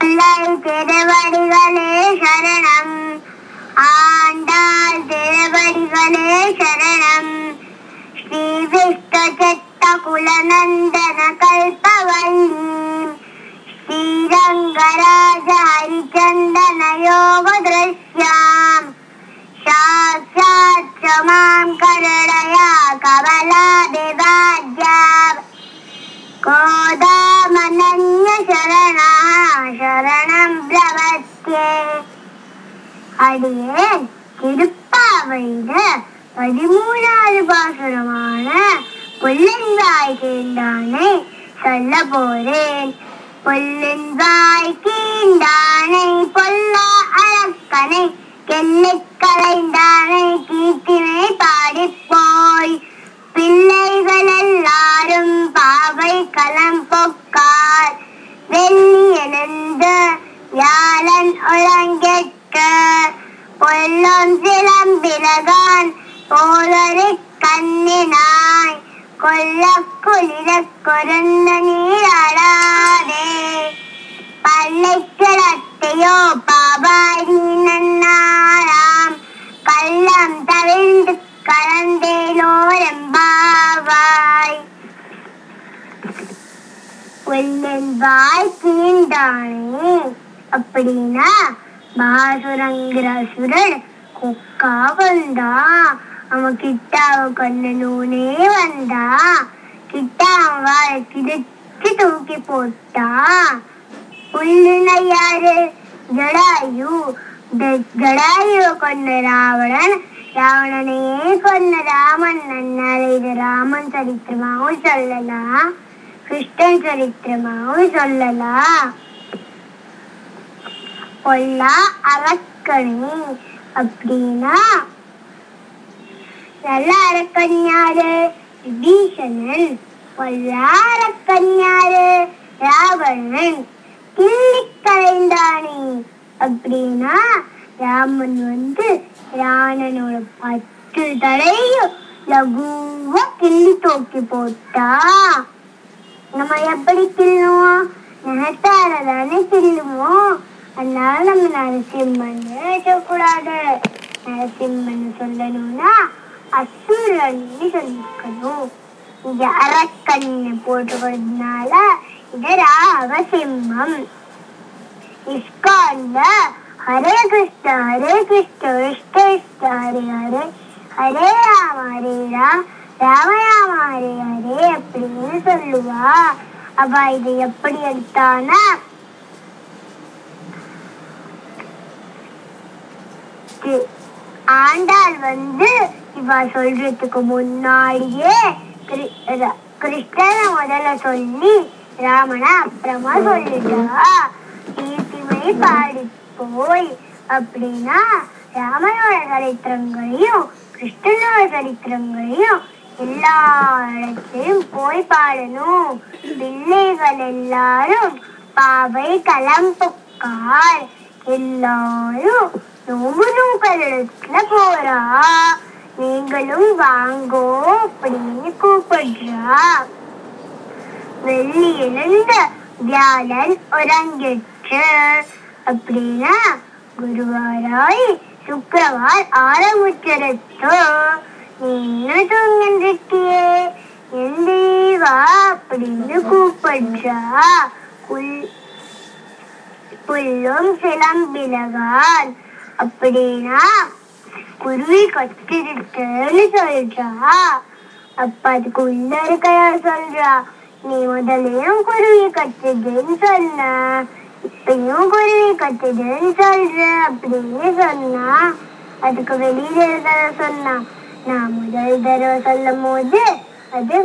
பிள்ளை திருவடிகளே சரணம் ஆண்டாள் திருவடிகளே சரணம் ஸ்ரீ விஷ்ணு சித்த குலநந்தன கல்பவல்லி ஸ்ரீரங்கராஜ ஹரிச்சந்தன யோக திருஷ்யாம் சாட்சாத் சமாம் கருணயா கமலா விவாஜ்யாம் கோதாமனன்ய சரணா சரணம் பிரவத்யே அடியே திருப்பாவையில பதிமூணாவது பாசுரமான புல்லன்வாய் கீண்டானை சொல்ல போறேன் புல்லன்வாய் கீண்டானை பொல்ல அரக்கனை கெல்லைக் கலைந்தானை கீர்த்தினை பாடிப்போய் பிள்ளைகள் எல்லாரும் பாவை களம் பொக்கார் வெள்ளி எழுந்து வியாழன் ஒழங்கெட்ட பொல்லும் சிலம்பிலகான் போலொரு கண்ணினாய் கொல்ல குளிர கொருந்த நீராடாதே பள்ளைக்கிழத்தையோ பாபாடி நன்னாராம் கள்ளம் தவிழ்ந்து கலந்தேலோரம்பாவாய் உள்ளன் வாய் கீண்டானே அப்படின்னா பாசுரங்கிற அசுரன் கொக்கா வந்தா அவன் கிட்டாவ கொல்லனூனே வந்தா கிட்டா அவன் வாழை கிழிச்சு தூக்கி போட்டா புல்லுன யாரு ஜடாயு த- ஜடாயுவை கொன்ன ராவணன் ராவணனையே கொன்ன ராமன் நன்னால இது ராமன் சரித்திரமாவும் சொல்லலாம் கிருஷ்ணன் சரித்திரமாவும் சொல்லலாம் பொல்லா அரக்கணி அப்படின்னா நல்ல அரக்கன் யாரு விபீஷணன் பொல்லா அரக்கன் யாரு ராவணன் கிள்ளி கலைந்தானே அப்படின்னா ராமன் வந்து ராவணனோட பத்து தலையும் லகுவா கிள்ளி தூக்கி போட்டா நம்ம எப்படி கிள்ளுவோம் நிலத்தால தானே கிள்ளுவோம் அதனால நம்ம நரசிம்மன் சொல்லக்கூடாது நரசிம்மன் சொல்லணும்னா அசுரன் சொல்லிக்கணும் இங்க அரக்கன் போட்டுக்கிறதுனால இது ராவசிம்மம் இஸ்கான்ல ஹரே கிருஷ்ண ஹரே கிருஷ்ண கிருஷ்ண கிருஷ்ண ஹரே ஹரே ஹரே ராம ஹரே ராம் ராம ராம ஹரே ஹரே அப்படின்னு சொல்லுவா அவ இது எப்படி எடுத்தானா தி- ஆண்டாள் வந்து இவ சொல்றதுக்கு முன்னாடியே கிரி- ர- கிருஷ்ணனை முதல்ல சொல்லி ராமனை அப்புறமா சொல்லிட்டா கீர்த்திமை பாடி போய் அப்படின்னா ராமனோட சரித்திரங்களையும் கிருஷ்ணனோட சரித்திரங்களையும் எல்லா இடத்தையும் போய் பாடணும் பிள்ளைகள் எல்லாரும் பாவை களம்புக்கார் எல்லாரும் நோம்பு நூக்கலிடத்துல போறா நீங்களும் வாங்கோ அப்படின்னு கூப்பிடுறா வெள்ளி எழுந்த வியாழன் உறங்கிற்று அப்படின்னா குருவாராய் சுக்கிரவார் ஆரம்பிச்சிருச்சோ நீ இன்னும் தூங்கிருக்கியே எந்தேவா அப்படின்னு கூப்பிடுறா குல் புல்லும் சிலம்பிலகால் அப்படின்னா குருவி கத்திருக்குன்னு சொல்றா அப்ப அதுக்கு உள்ள இருக்கிற சொல்றா நீ முதலையும் குருவி கத்துதுன்னு சொன்ன இப்பயும் குருவி கத்துதுன்னு சொல்ற அப்படின்னு சொன்னா அதுக்கு வெளியில இருக்கிற சொன்னா நான் முதல் தடவை சொல்லும் போது அது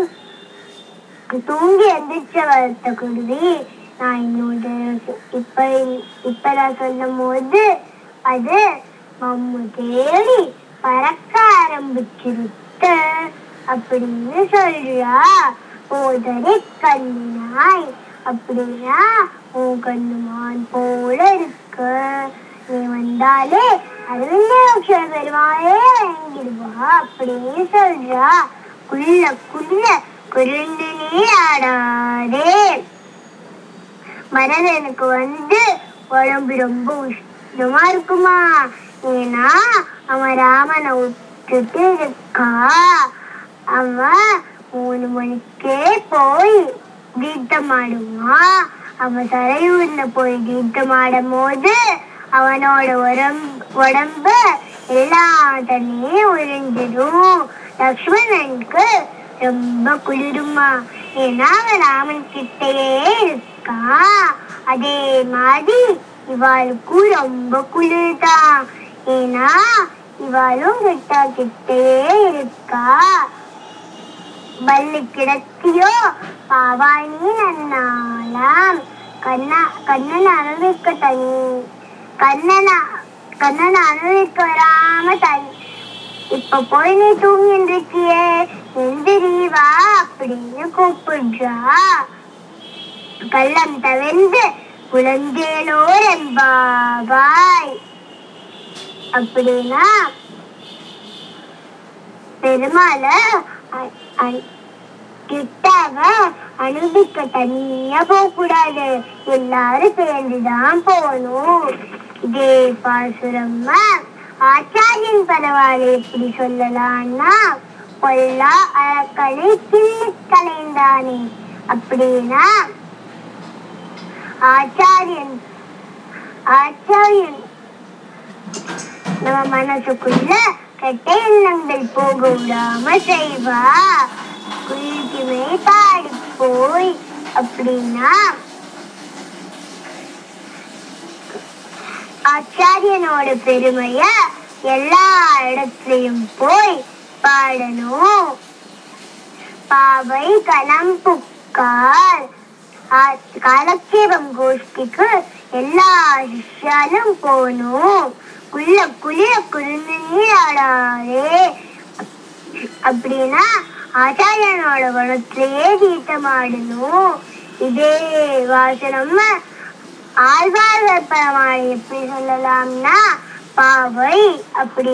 தூங்கி எந்திரிச்ச வளர்த்த குருவி நான் இன்னொரு இப்ப இப்ப நான் சொல்லும் போது அது மம்மு தேடி பறக்க ஆரம்பிச்சிருத்த அப்படின்னு சொல்றா போதரை கண்ணினாய் அப்படின்னா உன் கண்ணுமான் போல இருக்கு நீ வந்தாலே அரவிந்தோக்ஷர பெருமாளே வாங்கிடுவா அப்படின்னு சொல்றா குள்ள குள்ள குருண்டு நீ ஆடாதே பரதனுக்கு வந்து உடம்பு ரொம்ப உஷ்ணமா இருக்குமா ஏன்னா அவன் ராமனை விட்டுட்டு இருக்கா அவன் மூணு மணிக்கே போய் தீர்த்தம் ஆடுவான் அவன் சரையூர்ல போய் தீர்த்தம் ஆடும் போது அவனோட உடம்பு உடம்பு எல்லா தண்ணியும் உறிஞ்சிடும் லக்ஷ்மணனுக்கு ரொம்ப குளிருமா ஏன்னா அவன் ராமன் கிட்டயே இருக்கான் அதே மாதிரி இவாளுக்கும் ரொம்ப குளிர்தான் ஏன்னா இவாளும் கிட்ட கிட்டயே இருக்கா பல்லு கிடத்தியோ பாவாணி நன்னாலாம் கண்ணா கண்ணன் அனுபவிக்க தனி கண்ணன கண்ணன் அனுபவிக்க வராம தனி இப்ப போய் நீ தூங்கிட்டு இருக்கியே எந்திரி வா அப்படின்னு கூப்பிடுறா கள்ளம் தவிர்ந்து குழந்தேலோ என்பாவாய் அப்படின்னா பெருமாள அ- அ- கிட்டாவ அனுபவிக்க தனியா போக கூடாது எல்லாரும் சேர்ந்துதான் போகணும் இதே பாசுரம்மா ஆச்சாரியன் பரவாயில்ல எப்படி சொல்லலாம்னா பொல்லா அழக்கலை கிள்ளி கலைந்தானே அப்படின்னா ஆச்சாரியன் ஆச்சாரியன் நம்ம மனசுக்குள்ள கெட்ட எண்ணங்கள் போக விடாம செய்வா குயிலுக்குமே பாடி போய் அப்படின்னா ஆச்சாரியனோட பெருமைய எல்லா இடத்துலயும் போய் பாடணும் பாவை களம் புக்கார் ஆ- காலக்ஷேபம் கோஷ்டிக்கு எல்லா சிஷ்யாலும் போகணும் குள்ள குளிர குளிர்ந்து நீராடாரே அப்படின்னா ஆச்சாரியனோட குணத்திலேயே தீர்த்தமாடணும் இதே வாசனம் ஆழ்வார்கள் பரமாணி எப்படி சொல்லலாம்னா பாவை அப்படி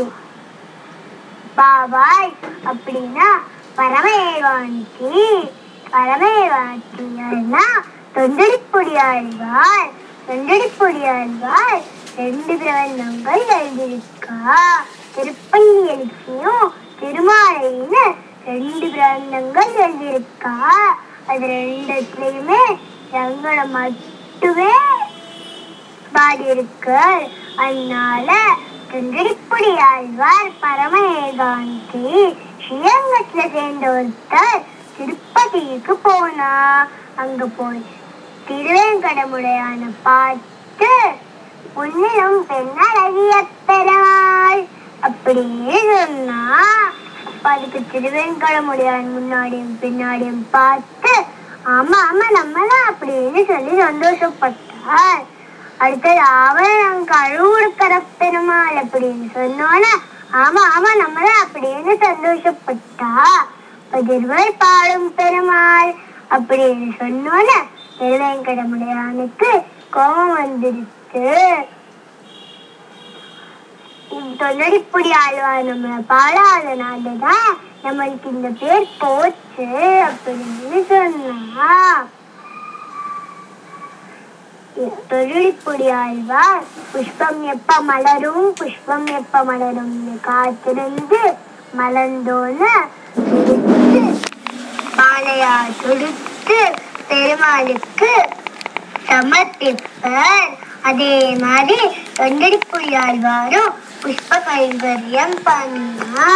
பாவாய் அப்படின்னா பரமேவாண்டி பரமேவாண்டியார்னா தொண்டடிப்பொடியாழ்வார் தொண்டடிப்பொடியாழ்வார் ரெண்டு பிரபந்தங்கள் எழுதியிருக்கா திருப்பள்ளி எழுச்சியும் திருமாலைன்னு ரெண்டு பிரபந்தங்கள் எழுதியிருக்கா அது ரெண்டுத்துலயுமே ரங்களை மட்டுமே பாடியிருக்கு அதனால தொண்டடிப்பொடி ஆழ்வார் பரம ஏகாந்தி ஸ்ரீரங்கத்துல சேர்ந்த ஒருத்தர் திருப்பதிக்கு போனா அங்க போய் திருவேங்கடமுடையான பார்த்து உன்னிலும் பெண் அழகிய பெறாள் அப்படின்னு சொன்னா அப்ப அதுக்கு திருவேங்கடமுடையான் முன்னாடியும் பின்னாடியும் பார்த்து ஆமா ஆமா நம்மதான் அப்படின்னு சொல்லி சந்தோஷப்பட்டார் அடுத்தது அவன் கழுவுடுக்கிற பெருமாள் அப்படின்னு சொன்னோன்னே ஆமா ஆமா நம்மதான் அப்படின்னு சந்தோஷப்பட்டா பதிர்வள் பாடும் பெருமாள் அப்படின்னு சொன்னோன்னே திருவேங்கடமுடையானுக்கு கோபம் வந்துருச்சு தொண்டடிப்புடி ஆழ்வார் நம்மளை பாடாதனாலதான் நம்மளுக்கு இந்த பேர் போச்சு அப்படின்னு சொன்னா தொழில்பொடி ஆழ்வார் புஷ்பம் எப்ப மலரும் புஷ்பம் எப்ப மலரும்னு காத்திருந்து மலர்ந்தோன்னு எடுத்து மாலையா தொடுத்து பெருமாளுக்கு சமர்ப்பிப்பர் அதே மாதிரி தொண்டடிப்புடி ஆழ்வாரும் புஷ்ப கைங்கரியம் பண்ணா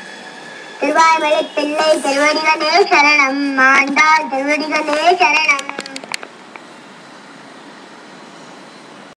திருவாய்மலை பிள்ளை திருவடிகளே சரணம் மாண்டாள் திருவடிகளே சரணம்